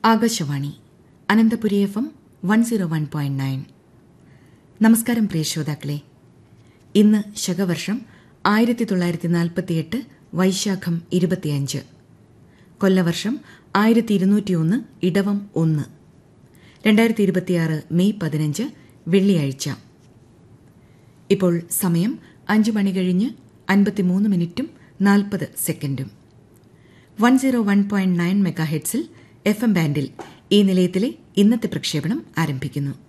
Akashvani Ananthapuri F M one zero one point nine നമസ്കാരം പ്രിയ ശ്രോതാക്കളെ ഇന്ന് ശകവർഷം ആയിരത്തി തൊള്ളായിരത്തി നാൽപ്പത്തിയെട്ട് വൈശാഖം ഇരുപത്തിയഞ്ച് കൊല്ലവർഷം ആയിരത്തി ഇരുന്നൂറ്റിയൊന്ന് ഇടവം ഒന്ന് രണ്ടായിരത്തി ഇരുപത്തിയാറ് മെയ് പതിനഞ്ച് വെള്ളിയാഴ്ച ഇപ്പോൾ സമയം അഞ്ച് മണി കഴിഞ്ഞ് അൻപത്തിമൂന്ന് മിനിറ്റും നാൽപ്പത് സെക്കൻഡും one zero one point nine മെഗാഹെഡ്സിൽ എഫ് എം ബാൻഡിൽ ഈ നിലയത്തിലെ ഇന്നത്തെ പ്രക്ഷേപണം ആരംഭിക്കുന്നു